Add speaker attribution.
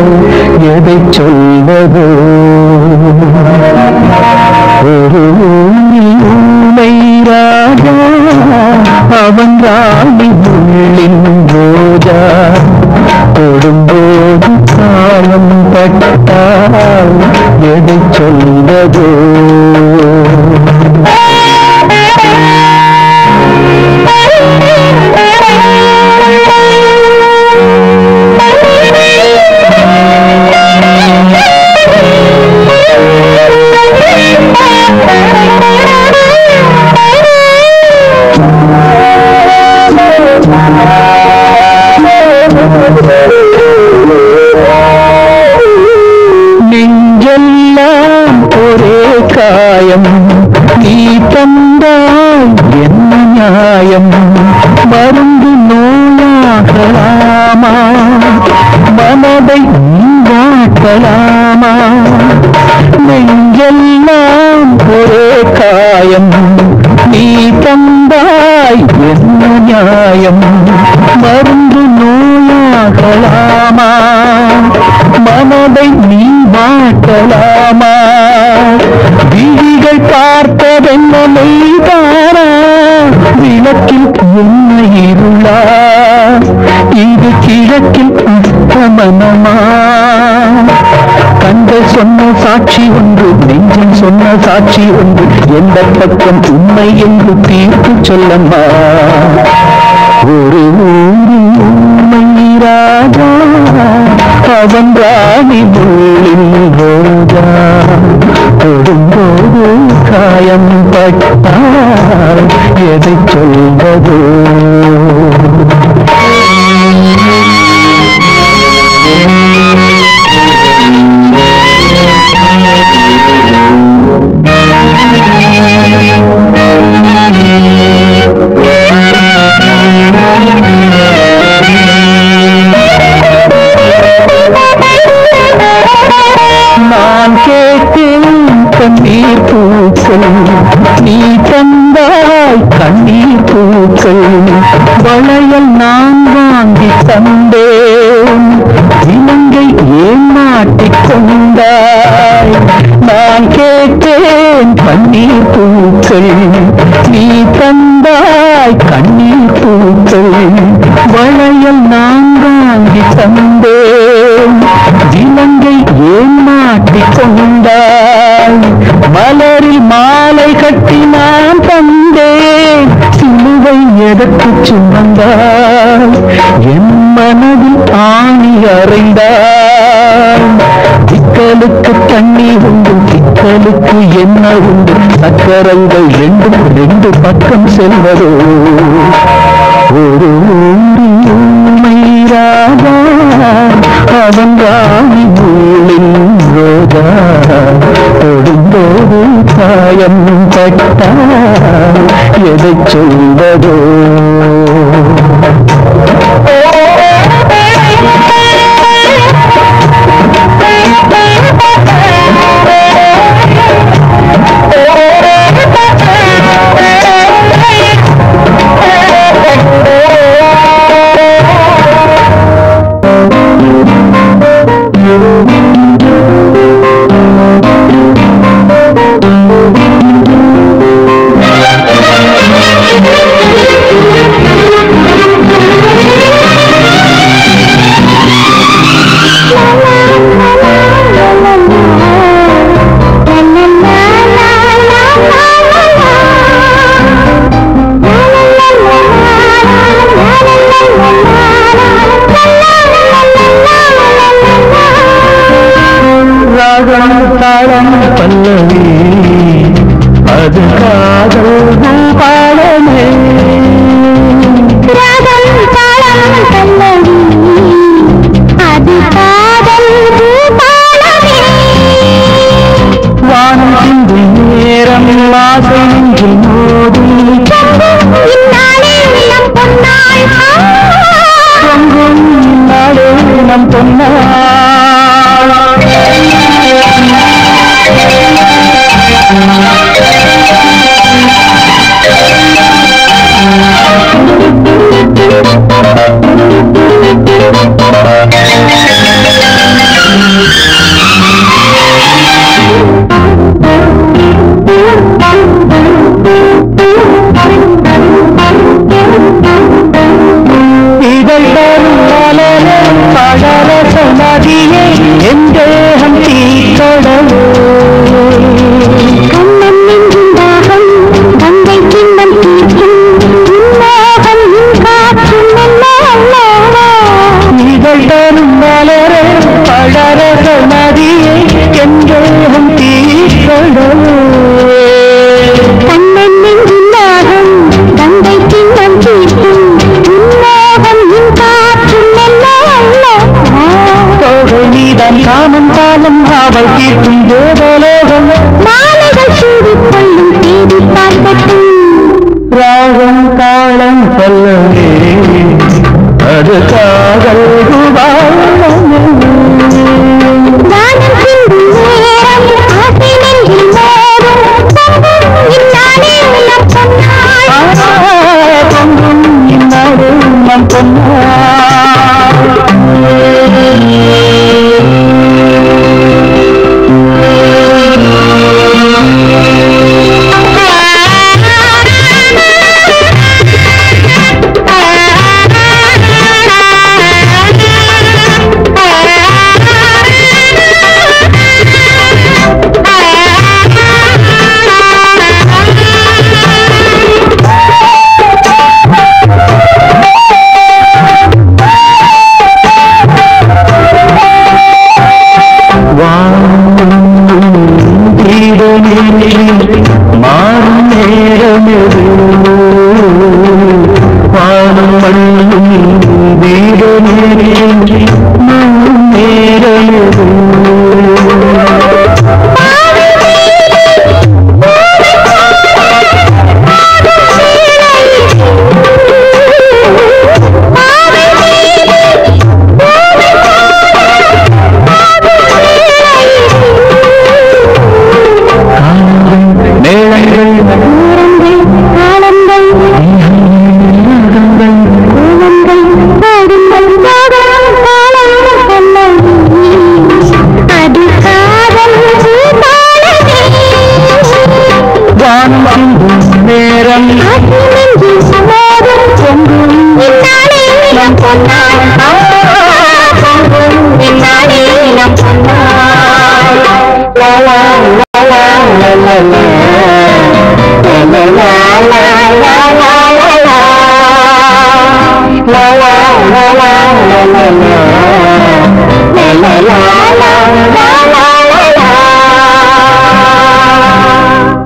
Speaker 1: எதை சொல்வதோ ஒரு ஊரில் ஊமை ராஜா அவன் ராணி உள்ளின் ரோஜா தொடும்போது காயம் பட்டால் எதை சொல்வதோ நெஞ்செல்லாம் ஒரே காயம் நீ தந்தாய் என்ன நியாயம் மருந்து நோயாகலாமா மனதை நீ வாட்டலாமா நெஞ்செல்லாம் ஒரே காயம் நீ தந்தாய் என்ன நியாயம் மருந்து நோயாகலாமா மனதை நீ மாட்டலாமா விழிகள் பார்த்ததென்ன மெய்தானா விளக்கில் என்ன இருளா இது கிழக்கில் அஸ்தமனமா கண்கள் சொன்ன சாட்சி ஒன்று நெஞ்சம் சொன்ன சாட்சி ஒன்று எந்த பக்கம் உண்மை என்று தீர்ப்பு சொல்லம்மா ஒரு ஊரில் உண்மை ராஜா அவன் ராணி முள்ளின் ரோஜா தொடும்போது காயம் பட்டால் எதை சொல்வதோ நான் கேட்டேன் கண்ணீர் பூக்கள் நீ தந்தாய் கண்ணீர் பூக்கள் வளையல் நான் வாங்கி தந்தேன் இலங்கை ஏமாட்டிக் கொண்டாய் நான் கேட்டேன் கண்ணீர் பூக்கள் நீ தந்தாய் கண்ணீர் பூக்கள் வளையல் நான் வாங்கி தந்தேன் இலங்கை ஏமாட்டிக் கொண்டாய் மலரில் மாலை கட்டி நான் தந்தேன் சிலுவை எதற்கு சுமந்தாய் என் மனதில் ஆணி அறைந்தாய் சிக்கலுக்கு தண்ணி உண்டு சிக்கலுக்கு என்ன உண்டு சக்கரங்கள் ரெண்டும் ரெண்டு பக்கம் செல்வதோ ஒரு ஊரில் உண்மை ராஜா அவன் ராணி உள்ளின் ரோஜா தொடும்போது காயம் பட்டால் எதை சொல்வதோ ராகம் தாளம் பல்லவி அது காதல் பாடமே
Speaker 2: ராகம் தாளம் பல்லவி அது காதல் பூபாலமே
Speaker 1: வானம் சிந்து நேரம் ஆசை நெஞ்சில் மோதி
Speaker 2: இந்நாளே நம் பொன்னாள்
Speaker 1: பொங்கும் நாளே நம் பொன்னாள்
Speaker 2: ஆ
Speaker 1: நீதான் காமம் காலம் அவள் தீர்க்கும் தேவலோகம்
Speaker 2: மாலைகள் சூடிக் கொள்ளும் தேடி பார்க்கட்டும்
Speaker 1: ராகம் காலம் சொல்லவே அது காதல் குபாலமே.
Speaker 2: வானம் சிந்தும் நேரம் ஆசை நெஞ்சில் மோதும் பொங்கும் இந்நாளே நம் பொன்னாள்
Speaker 1: பொங்கும் இந்நாடு நம் பொன்னாள் மாறும் நேரமெது வானம் மண்ணும் வீரமே மாறும் நேரமெது மேளங்கள்
Speaker 2: காலங்கள்
Speaker 1: ராகங்கள்
Speaker 2: கோலங்கள் பாடுங்கள் பாடலாம் காலம் சொல்லி அது காதல் பாடலே
Speaker 1: வானம் சிந்தும் நேரம்
Speaker 2: ஆசை நெஞ்சில் சமோதும் பொங்கும் இந்நாளே நம் பொன்னாள் பொங்கும் இந்நாளே நம் பொன்னாள் லா லா லா லா லா லா லா. லா லா லா லா லா லா லா. லா லா லா லா